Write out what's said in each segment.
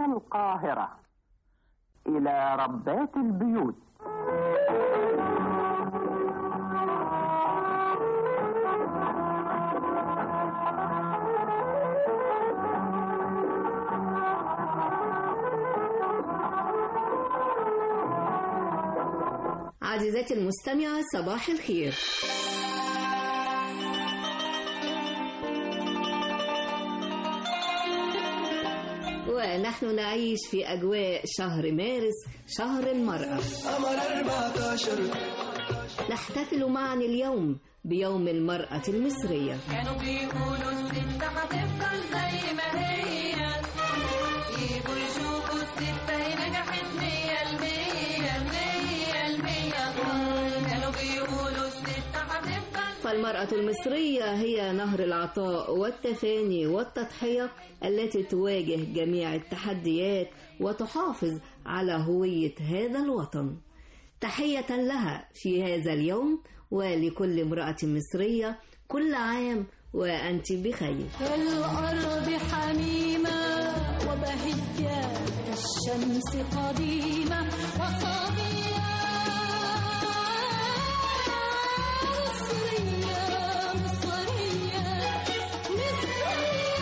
القاهرة إلى ربات البيوت عزيزاتي المستمعة صباح الخير ونحن نعيش في أجواء شهر مارس شهر المرأة قمر 14 نحتفل معا اليوم بيوم المرأة المصرية كانوا بيقولوا الست هتفضل زي ما هي يجوا يشوفوا الست هي نجحت مية المية المية المية كانوا بيقولوا الست هتفضل فالمرأة المصرية هي نهر العطاء والتفاني والتضحية التي تواجه جميع التحديات وتحافظ على هوية هذا الوطن تحية لها في هذا اليوم ولكل امرأة مصرية كل عام وأنت بخير الأرض حميمة وبهية كالشمس قديمة وصبية مصرية مصرية مصرية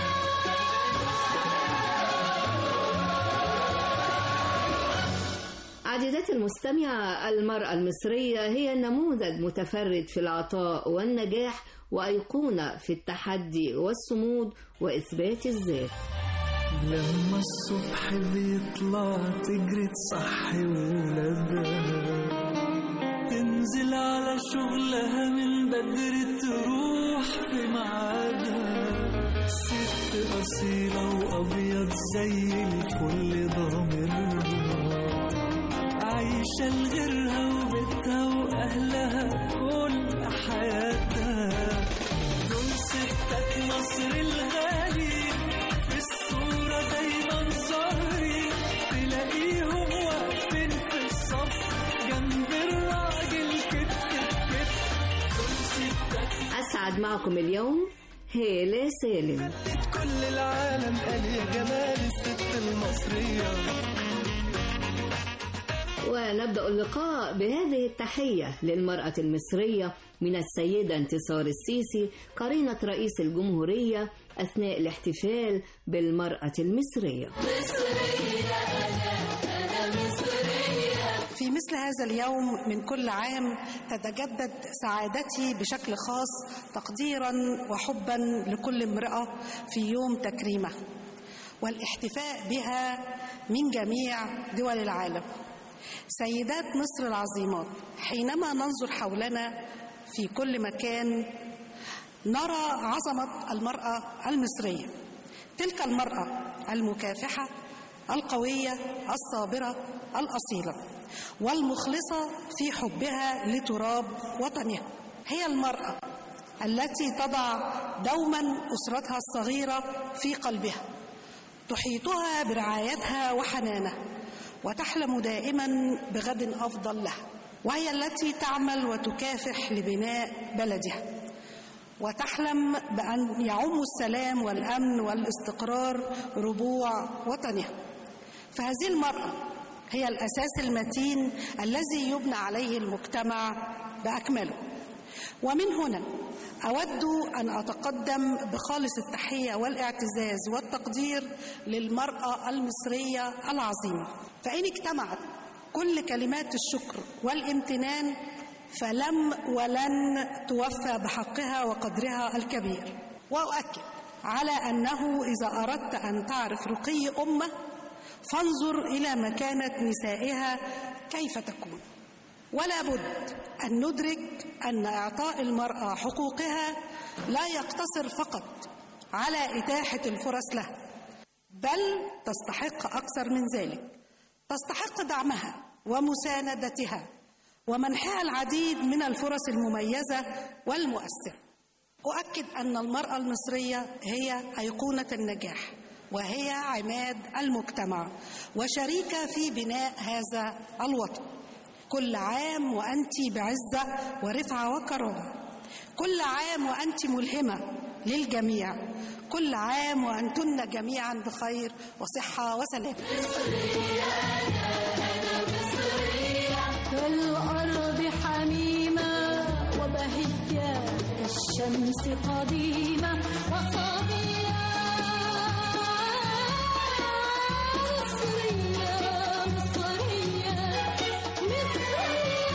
عزيزاتي المستمعة المرأة المصرية هي نموذج متفرد في العطاء والنجاح وأيقونة في التحدي والصمود وإثبات الذات لما الصبح بيطلع تجري تصحي ولادها تنزل على شغلها من بدري تروح في ميعادها ست أصيلة وأبيض زي الفل ضامرها عايشة لغيرها وبيتها وأهلها كل حياتها دول ستات مصر الغالي في الصورة دايما ظاهرين تلاقيهم واقفين في الصف جنب الراجل كتف كتف دول ستات أسعد معكم اليوم هالة سالم خلت كل العالم قال يا جمال الست المصرية ونبدأ اللقاء بهذه التحية للمرأة المصرية من السيدة انتصار السيسي قرينة رئيس الجمهورية أثناء الاحتفال بالمرأة المصرية في مثل هذا اليوم من كل عام تتجدد سعادتي بشكل خاص تقديرا وحبا لكل امرأة في يوم تكريمه والاحتفاء بها من جميع دول العالم سيدات مصر العظيمات حينما ننظر حولنا في كل مكان نرى عظمة المرأة المصرية تلك المرأة المكافحة القوية الصابرة الأصيلة والمخلصة في حبها لتراب وطنها هي المرأة التي تضع دوما أسرتها الصغيرة في قلبها تحيطها برعايتها وحنانها وتحلم دائما بغد أفضل لها وهي التي تعمل وتكافح لبناء بلدها وتحلم بأن يعم السلام والأمن والاستقرار ربوع وطنها فهذه المرأة هي الأساس المتين الذي يبنى عليه المجتمع بأكمله ومن هنا أود أن أتقدم بخالص التحية والاعتزاز والتقدير للمرأة المصرية العظيمة فإن اجتمعت كل كلمات الشكر والامتنان فلم ولن توفى بحقها وقدرها الكبير وأؤكد على أنه إذا أردت أن تعرف رقي أمة فانظر إلى مكانة نسائها كيف تكون ولا بد أن ندرك أن إعطاء المرأة حقوقها لا يقتصر فقط على إتاحة الفرص لها بل تستحق أكثر من ذلك تستحق دعمها ومساندتها ومنحها العديد من الفرص المميزة والمؤثرة أؤكد أن المرأة المصرية هي أيقونة النجاح وهي عماد المجتمع وشريكة في بناء هذا الوطن كل عام وأنت بعزة ورفعة وكرامة كل عام وأنت ملهمة للجميع كل عام وأنتن جميعا بخير وصحة وسلام كالأرض حميمة وبهية كالشمس قديمة وصبية مصرية مصرية مصرية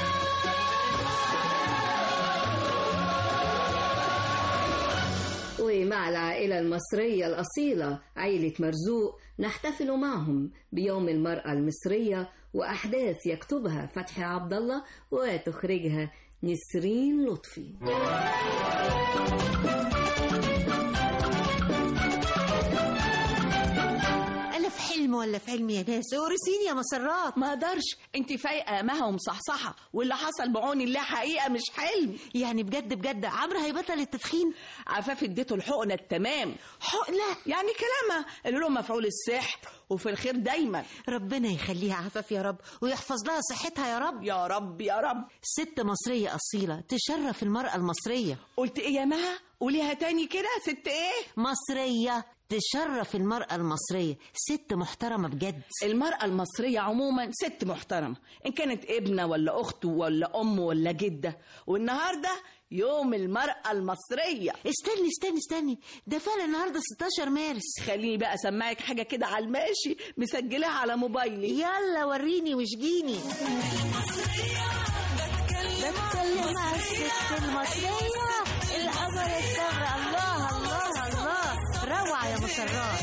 ومع العائلة المصرية الأصيلة عائلة مرزوق نحتفل معهم بيوم المرأة المصرية وأحداث يكتبها فتحي عبد الله وتخرجها نسرين لطفي انا في حلم ولا في علم يا ناس ورسيني يا مسرات ما اقدرش انت فايقه مها ومصحصحه واللي حصل بعون الله حقيقه مش حلم يعني بجد بجد عمرو هيبطل التدخين عفاف اديته الحقنه التمام حقنه يعني كلامها اللي له مفعول السحر وفي الخير دايما ربنا يخليها عفاف يا رب ويحفظ لها صحتها يا رب يا رب يا رب ست مصرية أصيلة تشرف المرأة المصرية قلت ايه يا مها قوليها تاني كده ست ايه مصرية تشرف المرأة المصرية ست محترمة بجد المرأة المصرية عموما ست محترمة إن كانت ابنة ولا أخت ولا أم ولا جدة والنهاردة يوم المرأة المصرية استني استني استني ده فعلا النهاردة 16 مارس خليني بقى أسمعك حاجة كده على الماشي مسجلاها على موبايلي يلا وريني واشجيني بتكلم على الست المصرية القمر الصغر الله الله الله روعة يا مسرات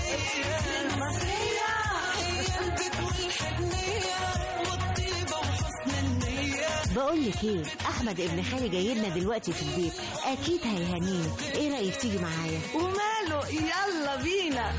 بقول لك ايه احمد ابن خالي جاي لنا دلوقتي في البيت اكيد هيهنيني ايه رايك تيجي معايا وماله يلا بينا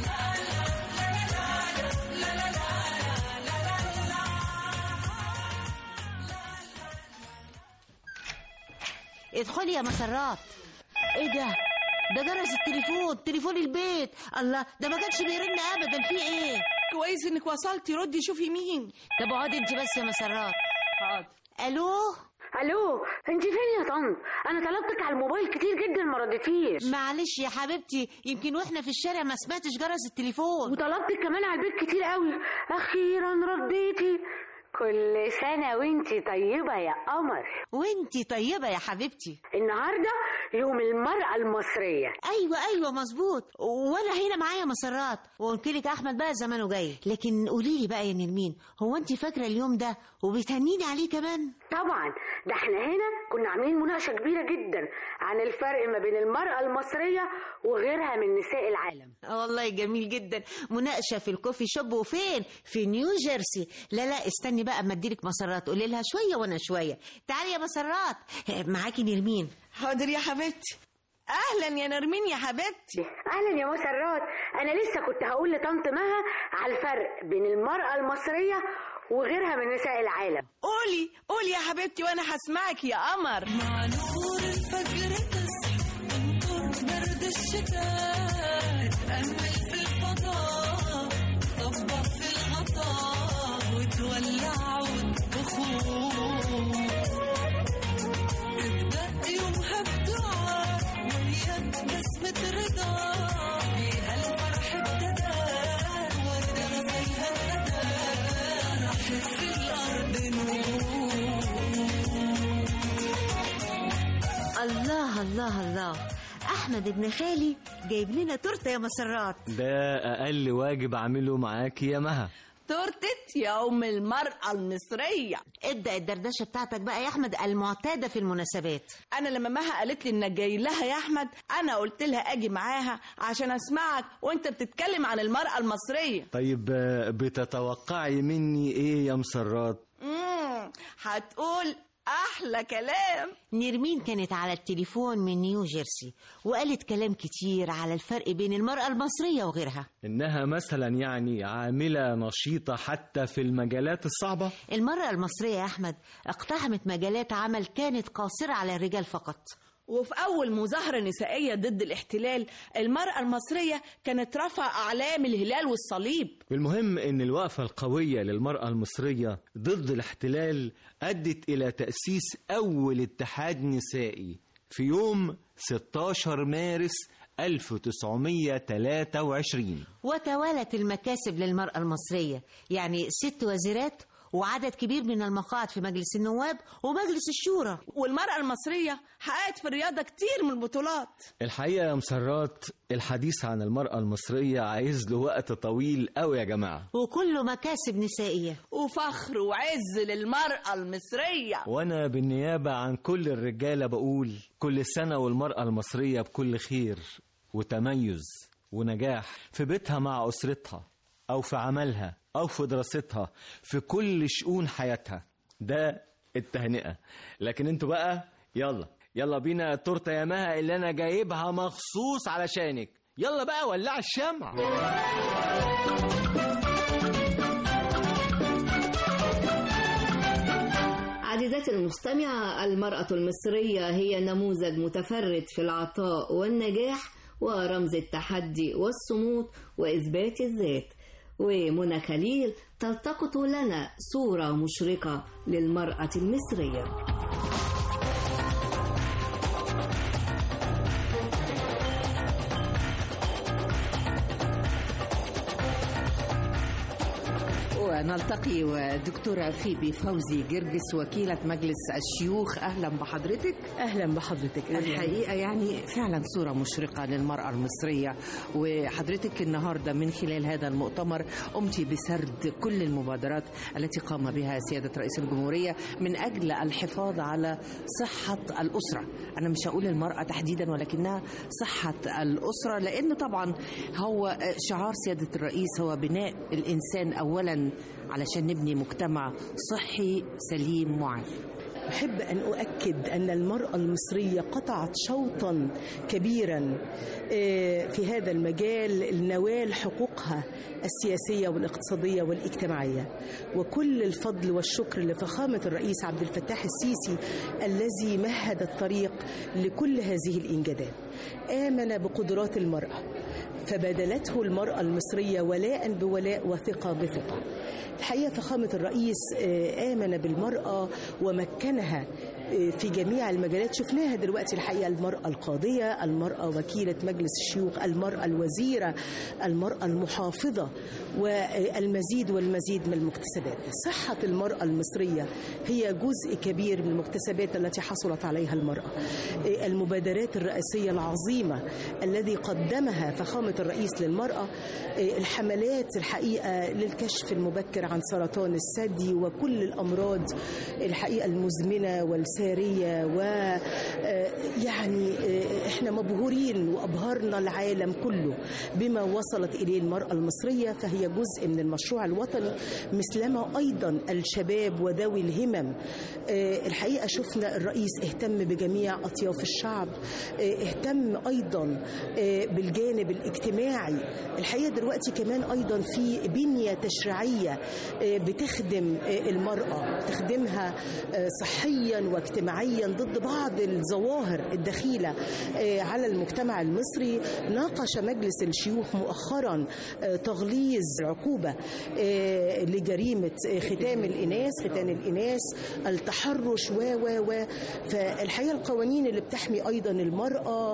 ادخلي يا مسرات ايه ده ده جرس التليفون تليفون البيت الله ده ما كانش بيرن ابدا في ايه كويس إنك وصلتي ردي شوفي مين طب اقعدي انت بس يا مسرات حاضر الو الو انت فين يا طنط انا طلبتك على الموبايل كتير جدا ما ردتيش معلش يا حبيبتي يمكن واحنا في الشارع ما سمعتش جرس التليفون وطلبتك كمان على البيت كتير قوي اخيرا رديتي كل سنه وانتي طيبه يا قمر وانتي طيبة يا حبيبتي النهارده يوم المراه المصريه ايوه ايوه مظبوط وانا هنا معايا مسرات وقلت لك احمد بقى زمانه جاي لكن قولي لي بقى يا نرمين هو انت فاكره اليوم ده وبتهنيني عليه كمان طبعا ده احنا هنا كنا عاملين مناقشه كبيره جدا عن الفرق ما بين المراه المصريه وغيرها من نساء العالم آه والله جميل جدا مناقشه في الكوفي شوب وفين في نيو جيرسي لا لا استني بقى اما اديلك مسرات قولي لها شويه وانا شويه تعالي يا مسرات آه، معاكي نرمين حاضر يا حبيبتي أهلا يا نرمين يا حبيبتي اهلا يا مسرات انا لسه كنت هقول لطنط مها على الفرق بين المراه المصريه وغيرها من نساء العالم قولي قولي يا حبيبتي وأنا هسمعك يا قمر مع نور الفجر تصحى من طول برد الشتاء اتأمل في الفضاء طبق في الغطاء وتولع عود بخور ابدأ يومها بدعاء وياك بسمة رضا بيها الفرح ابتدى وردة غزلها ندى راحت في الأرض نور الله الله الله احمد ابن خالي جايب لنا تورته يا مسرات ده أقل واجب أعمله معاكي يا مها تورتة يوم المرأة المصرية ابدا الدردشه بتاعتك بقى يا احمد المعتاده في المناسبات أنا لما مها قالت لي إنك جاي لها يا أحمد أنا قلت لها أجي معاها عشان أسمعك وأنت بتتكلم عن المرأة المصرية طيب آه، بتتوقعي مني إيه يا مسرات امم هتقول أحلى كلام نرمين كانت على التليفون من نيو جيرسي وقالت كلام كتير على الفرق بين المرأة المصرية وغيرها إنها مثلا يعني عاملة نشيطة حتى في المجالات الصعبة المرأة المصرية يا أحمد اقتحمت مجالات عمل كانت قاصرة على الرجال فقط وفي أول مظاهرة نسائية ضد الاحتلال المرأة المصرية كانت رفع أعلام الهلال والصليب المهم إن الوقفة القوية للمرأة المصرية ضد الاحتلال أدت إلى تأسيس أول اتحاد نسائي في يوم 16 مارس 1923 وتوالت المكاسب للمرأة المصرية يعني ست وزيرات وعدد كبير من المقاعد في مجلس النواب ومجلس الشورى والمرأة المصرية حققت في الرياضة كتير من البطولات الحقيقة يا مسرات الحديث عن المرأة المصرية عايز له وقت طويل قوي يا جماعة وكله مكاسب نسائية وفخر وعز للمرأة المصرية وأنا بالنيابة عن كل الرجالة بقول كل سنة والمرأة المصرية بكل خير وتميز ونجاح في بيتها مع أسرتها أو في عملها أو في دراستها في كل شؤون حياتها ده التهنئة لكن انتوا بقى يلا يلا بينا التورته يا مها اللي انا جايبها مخصوص علشانك يلا بقى ولع الشمع عزيزتي المستمعة المرأة المصرية هي نموذج متفرد في العطاء والنجاح ورمز التحدي والصمود وإثبات الذات ومنى خليل تلتقط لنا صورة مشرقة للمرأة المصرية ونلتقي ودكتورة فيبي فوزي جرجس وكيلة مجلس الشيوخ أهلا بحضرتك اهلا بحضرتك الحقيقة يعني فعلا صورة مشرقة للمرأة المصرية وحضرتك النهاردة من خلال هذا المؤتمر قمت بسرد كل المبادرات التي قام بها سيادة رئيس الجمهورية من أجل الحفاظ على صحة الأسرة أنا مش هقول المرأة تحديدا ولكنها صحة الأسرة لأن طبعا هو شعار سيادة الرئيس هو بناء الإنسان أولا علشان نبني مجتمع صحي سليم معافى أحب أن أؤكد أن المرأة المصرية قطعت شوطا كبيرا آه، في هذا المجال لنوال حقوقها السياسية والاقتصادية والاجتماعية وكل الفضل والشكر لفخامة الرئيس عبد الفتاح السيسي الذي مهد الطريق لكل هذه الإنجازات آمن بقدرات المرأة فبادلته المرأة المصرية ولاء بولاء وثقة بثقة الحقيقة فخامة الرئيس آه، آمن بالمرأة ومكنها آه، في جميع المجالات شفناها دلوقتي الحقيقة المرأة القاضية المرأة وكيلة مجلس الشيوخ المرأة الوزيرة المرأة المحافظة والمزيد والمزيد من المكتسبات صحة المرأة المصرية هي جزء كبير من المكتسبات التي حصلت عليها المرأة آه، المبادرات الرئاسية العظيمة الذي قدمها فخامة الرئيس للمرأة آه، الحملات الحقيقة للكشف المبكر عن سرطان الثدي وكل الأمراض الحقيقة المزمنة والسارية و آه، يعني آه، احنا مبهورين وأبهرنا العالم كله بما وصلت إليه المرأة المصرية فهي جزء من المشروع الوطني مثلما أيضا الشباب وذوي الهمم آه، الحقيقة شفنا الرئيس اهتم بجميع أطياف الشعب آه، اهتم أيضا آه، بالجانب الاجتماعي الحقيقة دلوقتي كمان أيضا في بنية تشريعية آه، بتخدم آه، المرأة تخدمها آه، صحيا واجتماعيا ضد بعض الظواهر الدخيلة آه، على المجتمع المصري ناقش مجلس الشيوخ مؤخرا آه، تغليظ العقوبة آه، لجريمة آه، ختام الإناث ختان الإناث التحرش و و و فالحقيقة القوانين اللي بتحمي أيضا المرأة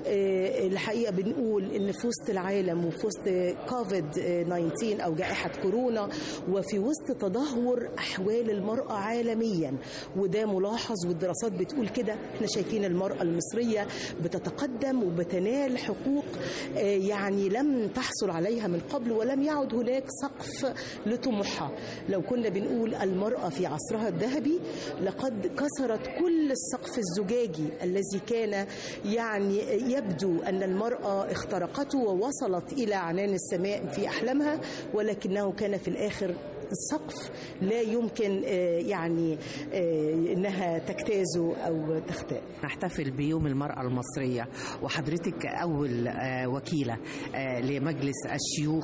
آه، الحقيقة بنقول إن في وسط العالم وفي وسط كوفيد 19 أو جائحة كورونا وفي وسط تدهور أحوال المرأة عالميا وده ملاحظ والدراسات بتقول كده احنا شايفين المرأة المصرية بتتقدم وبتنال حقوق آه، يعني لم تحصل عليها من قبل ولم يعد هناك سقف لطموحها لو كنا بنقول المرأة في عصرها الذهبي لقد كسرت كل السقف الزجاجي الذي كان يعني يبدو أن المرأة اخترقته ووصلت إلى عنان السماء في أحلامها ولكنه كان في الآخر السقف لا يمكن آه، يعني آه، انها تجتازه او تختار نحتفل بيوم المرأة المصرية وحضرتك أول آه، وكيلة آه، لمجلس الشيوخ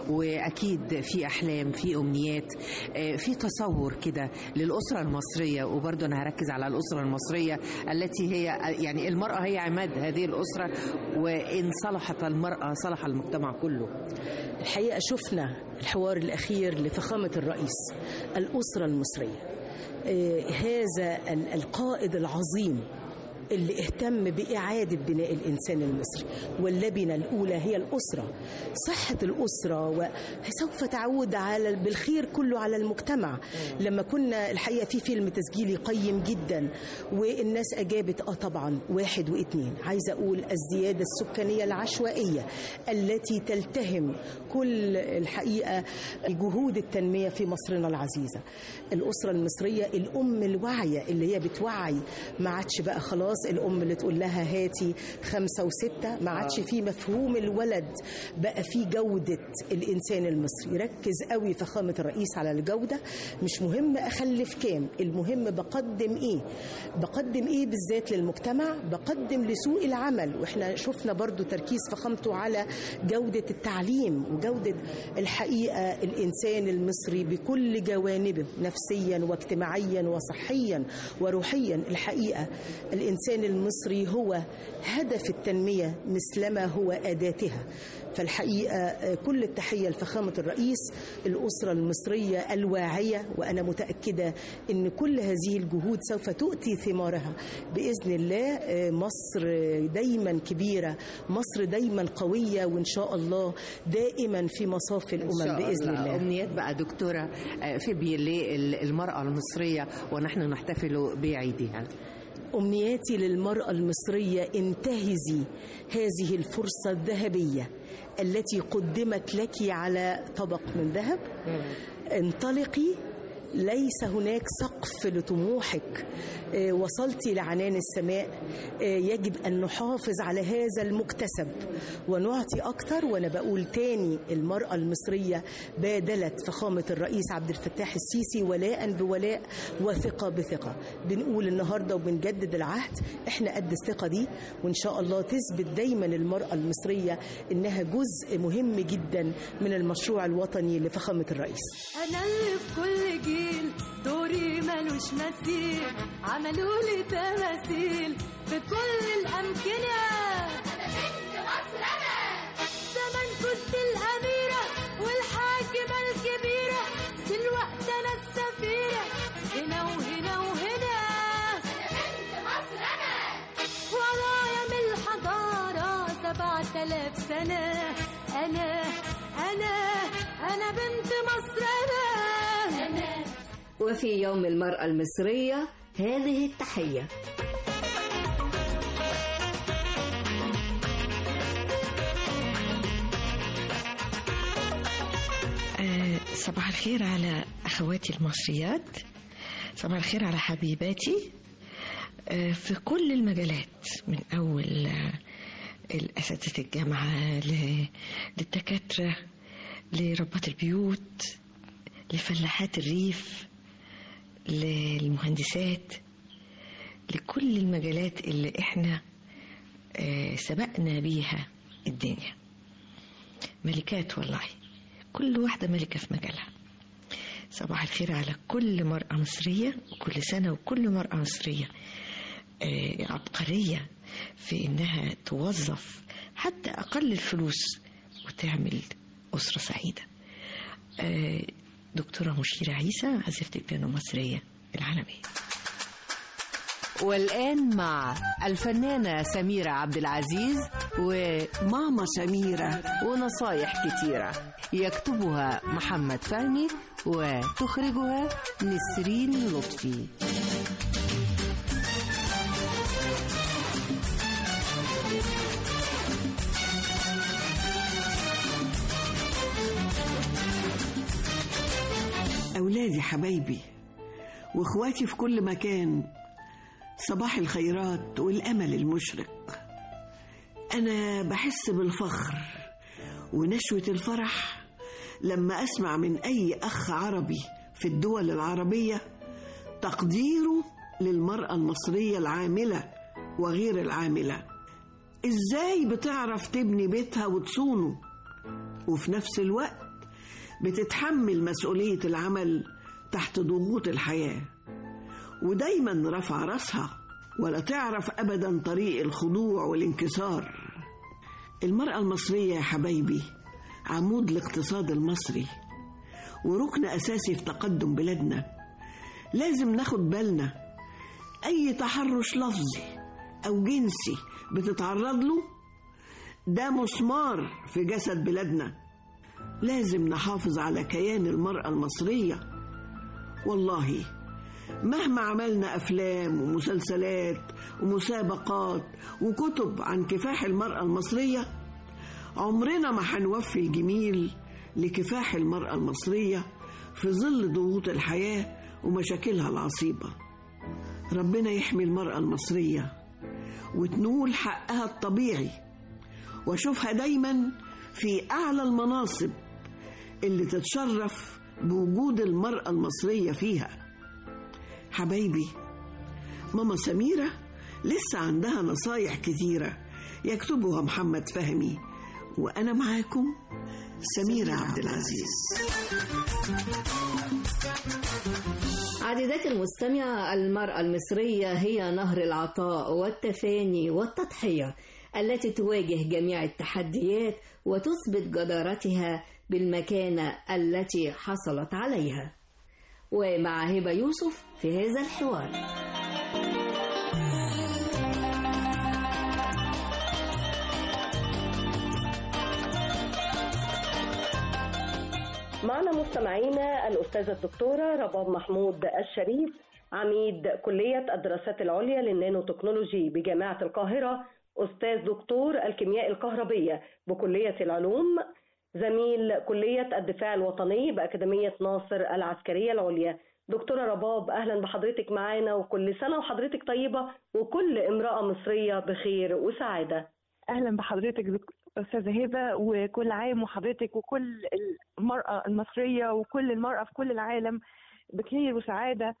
وأكيد في أحلام في أمنيات آه، في تصور كده للأسرة المصرية وبرضه أنا هركز على الأسرة المصرية التي هي يعني المرأة هي عماد هذه الأسرة وإن صلحت المرأة صلح المجتمع كله الحقيقه شفنا الحوار الاخير لفخامه الرئيس الاسره المصريه آه، هذا ال- القائد العظيم اللي اهتم بإعادة بناء الإنسان المصري واللبنة الأولى هي الأسرة صحة الأسرة وسوف تعود على بالخير كله على المجتمع لما كنا الحقيقة في فيلم تسجيلي قيم جدا والناس أجابت آه طبعا واحد واثنين عايزة أقول الزيادة السكانية العشوائية التي تلتهم كل الحقيقة جهود التنمية في مصرنا العزيزة الأسرة المصرية الأم الواعية اللي هي بتوعي ما عادش بقى خلاص الأم اللي تقول لها هاتي خمسة وستة ما عادش في مفهوم الولد بقى في جودة الإنسان المصري ركز قوي فخامة الرئيس على الجودة مش مهم أخلف كام المهم بقدم إيه بقدم إيه بالذات للمجتمع بقدم لسوق العمل وإحنا شفنا برضو تركيز فخامته على جودة التعليم وجودة الحقيقة الإنسان المصري بكل جوانبه نفسيا واجتماعيا وصحيا وروحيا الحقيقة الإنسان المصري هو هدف التنمية مثلما هو أداتها فالحقيقة آه، كل التحية لفخامة الرئيس الأسرة المصرية الواعية وأنا متأكدة أن كل هذه الجهود سوف تؤتي ثمارها بإذن الله آه، مصر دايما كبيرة مصر دايما قوية وإن شاء الله دائما في مصاف إن الأمم شاء بإذن الله أمنيات بقى دكتورة آه، فيبي للمرأة المصرية ونحن نحتفل بعيدها أمنياتي للمرأة المصرية انتهزي هذه الفرصة الذهبية التي قدمت لك على طبق من ذهب انطلقي ليس هناك سقف لطموحك آه، وصلت لعنان السماء آه، يجب أن نحافظ على هذا المكتسب ونعطي أكثر وأنا بقول تاني المرأة المصرية بادلت فخامة الرئيس عبد الفتاح السيسي ولاء بولاء وثقة بثقة بنقول النهاردة وبنجدد العهد احنا قد الثقة دي وإن شاء الله تثبت دايما المرأة المصرية إنها جزء مهم جدا من المشروع الوطني لفخامة الرئيس انا اللي في كل جيل دوري ملوش مثيل عملوا لي تماثيل في كل الامكنه انا بنت مصر انا زمان كنت الاميره والحاكمه الكبيره دلوقتي انا السفيره هنا وهنا وهنا انا بنت مصر انا ورايا من الحضاره سبعة آلاف سنه انا انا انا بنت مصر انا انا وفي يوم المرأة المصرية هذه التحية آه، صباح الخير على أخواتي المصريات صباح الخير على حبيباتي آه، في كل المجالات من أول آه، الأساتذة الجامعة ل- للدكاترة لربات البيوت لفلاحات الريف للمهندسات لكل المجالات اللي احنا آه، سبقنا بيها الدنيا ملكات والله كل واحدة ملكة في مجالها صباح الخير على كل مرأة مصرية وكل سنة وكل مرأة مصرية آه، عبقرية في إنها توظف حتى أقل الفلوس وتعمل أسرة سعيدة آه، دكتورة مشيرة عيسى عازفة البيانو المصرية العالمية والآن مع الفنانة سميرة عبد العزيز وماما سميرة ونصايح كتيرة يكتبها محمد فهمي وتخرجها نسرين لطفي أولادي حبايبي وإخواتي في كل مكان صباح الخيرات والأمل المشرق أنا بحس بالفخر ونشوة الفرح لما أسمع من أي أخ عربي في الدول العربية تقديره للمرأة المصرية العاملة وغير العاملة إزاي بتعرف تبني بيتها وتصونه وفي نفس الوقت بتتحمل مسؤولية العمل تحت ضغوط الحياة ودايما رفع راسها ولا تعرف أبدا طريق الخضوع والانكسار المرأة المصرية يا حبايبي عمود الاقتصاد المصري وركن أساسي في تقدم بلادنا لازم ناخد بالنا أي تحرش لفظي أو جنسي بتتعرض له ده مسمار في جسد بلادنا لازم نحافظ على كيان المرأة المصرية والله مهما عملنا أفلام ومسلسلات ومسابقات وكتب عن كفاح المرأة المصرية عمرنا ما هنوفي الجميل لكفاح المرأة المصرية في ظل ضغوط الحياة ومشاكلها العصيبة ربنا يحمي المرأة المصرية وتنول حقها الطبيعي واشوفها دايما في أعلى المناصب اللي تتشرف بوجود المرأة المصرية فيها حبايبي ماما سميرة لسه عندها نصايح كتيرة يكتبها محمد فهمي وأنا معاكم سميرة عبد العزيز عزيزاتي المستمعة المرأة المصرية هي نهر العطاء والتفاني والتضحية التي تواجه جميع التحديات وتثبت جدارتها بالمكانة التي حصلت عليها ومع هبة يوسف في هذا الحوار معنا مستمعينا الأستاذة الدكتورة رباب محمود الشريف عميد كلية الدراسات العليا للنانو تكنولوجي بجامعة القاهرة أستاذ دكتور الكيمياء الكهربية بكلية العلوم زميل كلية الدفاع الوطني بأكاديمية ناصر العسكرية العليا دكتورة رباب أهلا بحضرتك معانا وكل سنة وحضرتك طيبة وكل امرأة مصرية بخير وسعادة اهلا بحضرتك دك- استاذه هبه وكل عام وحضرتك وكل المراه المصريه وكل المراه في كل العالم بخير وسعاده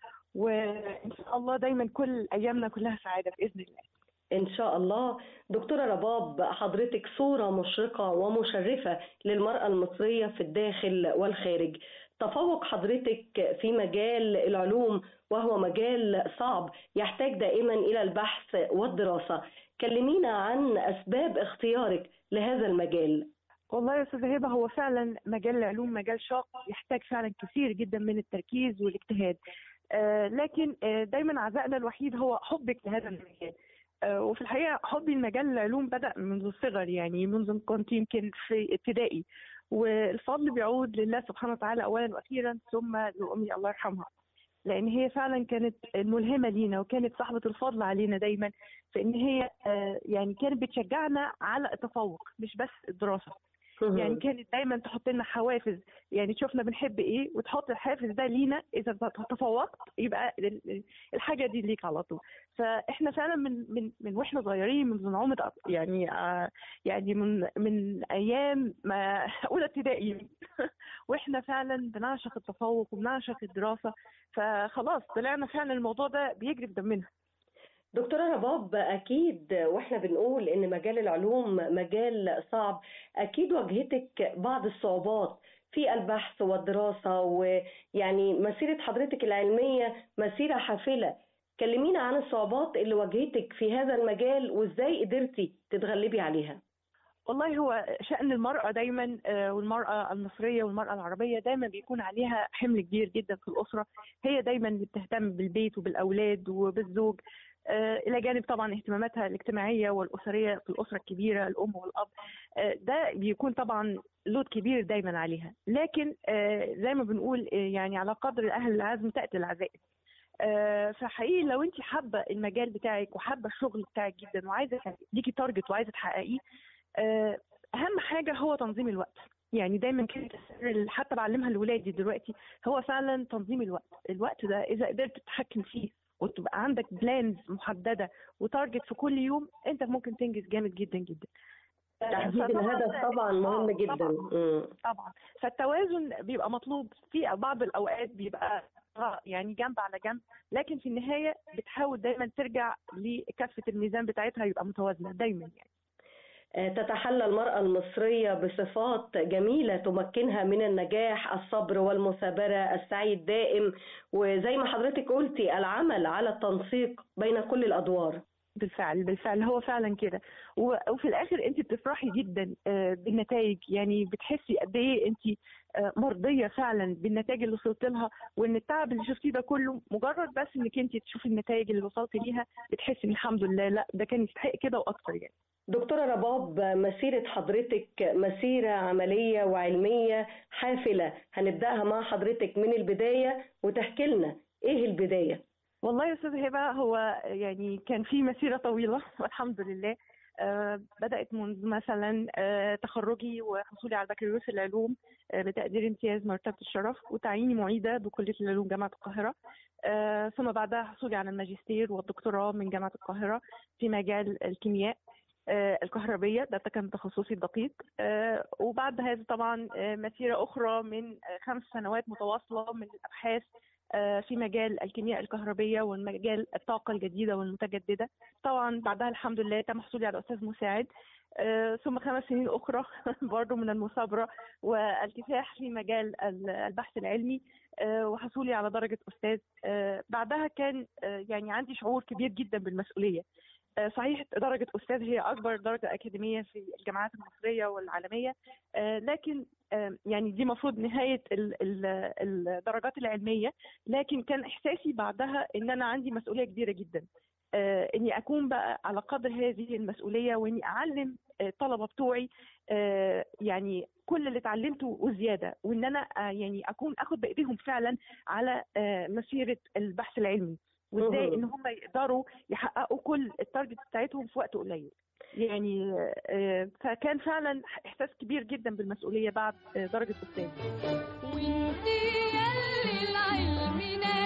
وان شاء الله دايما كل ايامنا كلها سعاده باذن الله إن شاء الله دكتورة رباب حضرتك صورة مشرقة ومشرفة للمرأة المصرية في الداخل والخارج تفوق حضرتك في مجال العلوم وهو مجال صعب يحتاج دائما إلى البحث والدراسة كلمينا عن أسباب اختيارك لهذا المجال والله يا استاذه هبه هو فعلا مجال العلوم مجال شاق يحتاج فعلا كثير جدا من التركيز والاجتهاد آه لكن آه دايما عزائنا الوحيد هو حبك لهذا المجال آه وفي الحقيقه حبي لمجال العلوم بدا منذ الصغر يعني منذ كنت يمكن في ابتدائي والفضل بيعود لله سبحانه وتعالى اولا واخيرا ثم لامي الله يرحمها لان هي فعلا كانت الملهمه لينا وكانت صاحبه الفضل علينا دايما في ان هي آه، يعني كانت بتشجعنا على التفوق مش بس الدراسه مهم. يعني كانت دايما تحط لنا حوافز يعني تشوفنا بنحب ايه وتحط الحافز ده لينا اذا تفوقت يبقى ال- ال- الحاجه دي ليك على طول فاحنا فعلا من من من واحنا صغيرين من نعومه أط- يعني آه يعني من من ايام ما اولى ابتدائي واحنا فعلا بنعشق التفوق وبنعشق الدراسه فخلاص طلعنا فعلا الموضوع ده بيجري في دمنا دكتورة رباب أكيد وإحنا بنقول إن مجال العلوم مجال صعب أكيد واجهتك بعض الصعوبات في البحث والدراسة ويعني مسيرة حضرتك العلمية مسيرة حافلة كلمينا عن الصعوبات اللي واجهتك في هذا المجال وإزاي قدرتي تتغلبي عليها والله هو شأن المرأة دايما آه، والمرأة المصرية والمرأة العربية دايما بيكون عليها حمل كبير جدا في الأسرة هي دايما اللي بتهتم بالبيت وبالأولاد وبالزوج آه، إلى جانب طبعا اهتماماتها الاجتماعية والأسرية في الأسرة الكبيرة الأم والأب آه، ده بيكون طبعا لود كبير دايما عليها لكن آه، زي ما بنقول آه، يعني على قدر أهل العزم تأتي العزائم آه، فحقيقي لو انت حابه المجال بتاعك وحابه الشغل بتاعك جدا وعايزه ليكي تارجت وعايزه تحققيه آه، اهم حاجه هو تنظيم الوقت يعني دايما كده السر اللي حتى بعلمها لاولادي دلوقتي هو فعلا تنظيم الوقت الوقت ده اذا قدرت تتحكم فيه وتبقى عندك بلانز محدده وتارجت في كل يوم انت ممكن تنجز جامد جدا جدا آه، تحديد فطبعاً الهدف ده- طبعا مهم آه، جدا طبعاً. مم. طبعا فالتوازن بيبقى مطلوب في بعض الاوقات بيبقى آه، يعني جنب على جنب لكن في النهايه بتحاول دايما ترجع لكفه الميزان بتاعتها يبقى متوازنه دايما يعني آه، تتحلى المرأة المصرية بصفات جميلة تمكنها من النجاح الصبر والمثابرة السعي الدائم وزي ما حضرتك قلتي العمل على التنسيق بين كل الأدوار بالفعل بالفعل هو فعلا كده و- وفي الاخر انت بتفرحي جدا آه، بالنتائج يعني بتحسي قد ايه انت آه، مرضيه فعلا بالنتائج اللي وصلت لها وان التعب اللي شفتيه ده كله مجرد بس انك انت تشوفي النتائج اللي وصلتي ليها بتحسي ان الحمد لله لا ده كان يستحق كده واكتر يعني دكتورة رباب مسيرة حضرتك مسيرة عملية وعلمية حافلة هنبدأها مع حضرتك من البداية وتحكي لنا ايه البداية والله يا استاذ هبه هو يعني كان في مسيره طويله والحمد لله آه، بدات منذ مثلا آه، تخرجي وحصولي على بكالوريوس العلوم آه، بتقدير امتياز مرتبه الشرف وتعييني معيده بكليه العلوم جامعه القاهره آه، ثم بعدها حصولي على الماجستير والدكتوراه من جامعه القاهره في مجال الكيمياء آه، الكهربية ده كان تخصصي الدقيق آه، وبعد هذا طبعا آه، مسيرة أخرى من آه، خمس سنوات متواصلة من الأبحاث آه، في مجال الكيمياء الكهربية والمجال الطاقة الجديدة والمتجددة طبعا بعدها الحمد لله تم حصولي على أستاذ مساعد آه، ثم خمس سنين أخرى برضو من المثابرة والكفاح في مجال ال- البحث العلمي آه، وحصولي على درجة أستاذ آه، بعدها كان آه، يعني عندي شعور كبير جدا بالمسؤولية آه، صحيح درجة أستاذ هي أكبر درجة أكاديمية في الجامعات المصرية والعالمية آه، لكن آه، يعني دي مفروض نهاية ال- ال- الدرجات العلمية لكن كان إحساسي بعدها إن أنا عندي مسؤولية كبيرة جدا آه، إني أكون بقى على قدر هذه المسؤولية وإني أعلم آه، الطلبة بتوعي آه، يعني كل اللي اتعلمته وزيادة وإن أنا آه، يعني أكون أخد بإيديهم فعلا على آه، مسيرة البحث العلمي وازاي مهم. ان هم يقدروا يحققوا كل التارجت بتاعتهم في وقت قليل يعني آه، فكان فعلا احساس كبير جدا بالمسؤوليه بعد آه، درجه استاذ وانتي يلي العلم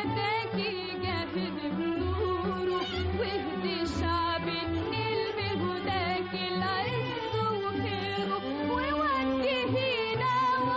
ناداكي جاهد بنوره واهدي شعب النيل بهداكي العز وخيره ووجهينا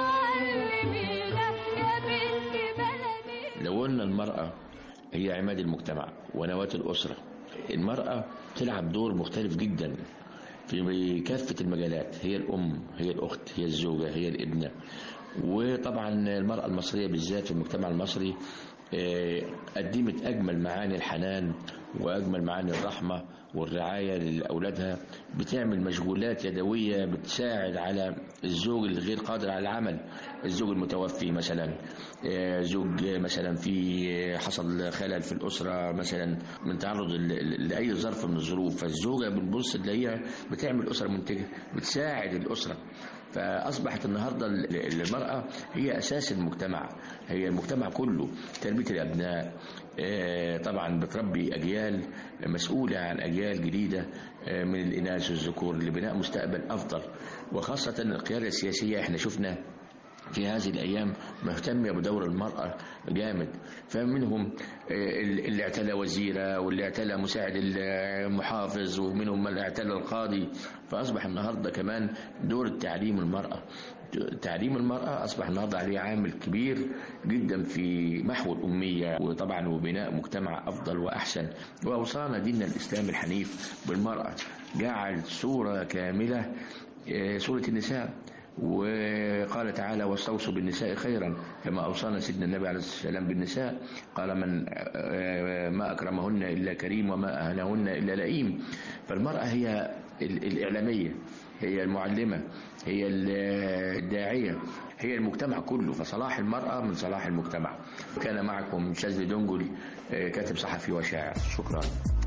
وعلمينا يا بنت بلدي لو قلنا المرأة هي عماد المجتمع ونواة الأسرة المرأة تلعب دور مختلف جدا في كافة المجالات هي الأم هي الأخت هي الزوجة هي الابنة وطبعا المرأة المصرية بالذات في المجتمع المصري آه، قدمت أجمل معاني الحنان وأجمل معاني الرحمة والرعاية لأولادها بتعمل مشغولات يدوية بتساعد على الزوج الغير قادر على العمل الزوج المتوفي مثلا آه، زوج مثلا في حصل خلل في الأسرة مثلا من تعرض ل- ل- لأي ظرف من الظروف فالزوجة بنبص تلاقيها بتعمل أسرة منتجة بتساعد الأسرة فأصبحت النهاردة ال- المرأة هي أساس المجتمع هي المجتمع كله تربية الأبناء آه، طبعا بتربي أجيال مسؤولة عن أجيال جديدة آه، من الإناث والذكور لبناء مستقبل أفضل وخاصة القيادة السياسية احنا شفنا في هذه الأيام مهتمة بدور المرأة جامد فمنهم آه، اللي اعتلى وزيرة واللي اعتلى مساعد المحافظ ومنهم من اعتلى القاضي فأصبح النهاردة كمان دور التعليم المرأة تعليم المرأة أصبح النهاردة عليه عامل كبير جدا في محو الأمية وطبعا وبناء مجتمع أفضل وأحسن وأوصانا ديننا الإسلام الحنيف بالمرأة جعل صورة كاملة آه، سورة النساء وقال تعالى واستوصوا بالنساء خيرا كما أوصانا سيدنا النبي عليه الصلاة والسلام بالنساء قال من آه، ما أكرمهن إلا كريم وما أهنهن إلا لئيم فالمرأة هي ال- الإعلامية هي المعلمة هي ال- الداعية هي المجتمع كله فصلاح المرأة من صلاح المجتمع كان معكم شاذلي دنجل آه، كاتب صحفي وشاعر شكرا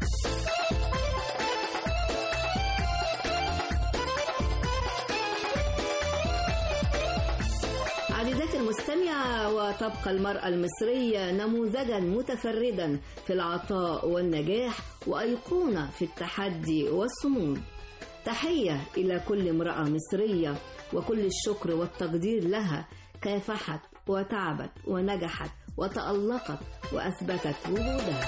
عزيزاتي المستمعة وتبقى المرأة المصرية نموذجا متفردا في العطاء والنجاح وأيقونة في التحدي والصمود تحية إلى كل امرأة مصرية وكل الشكر والتقدير لها كافحت وتعبت ونجحت وتألقت وأثبتت وجودها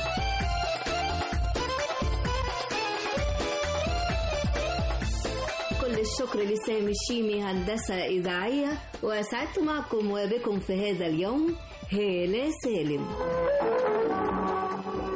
كل الشكر لسامي الشيمي هندسة إذاعية وسعدت معكم وبكم في هذا اليوم هالة سالم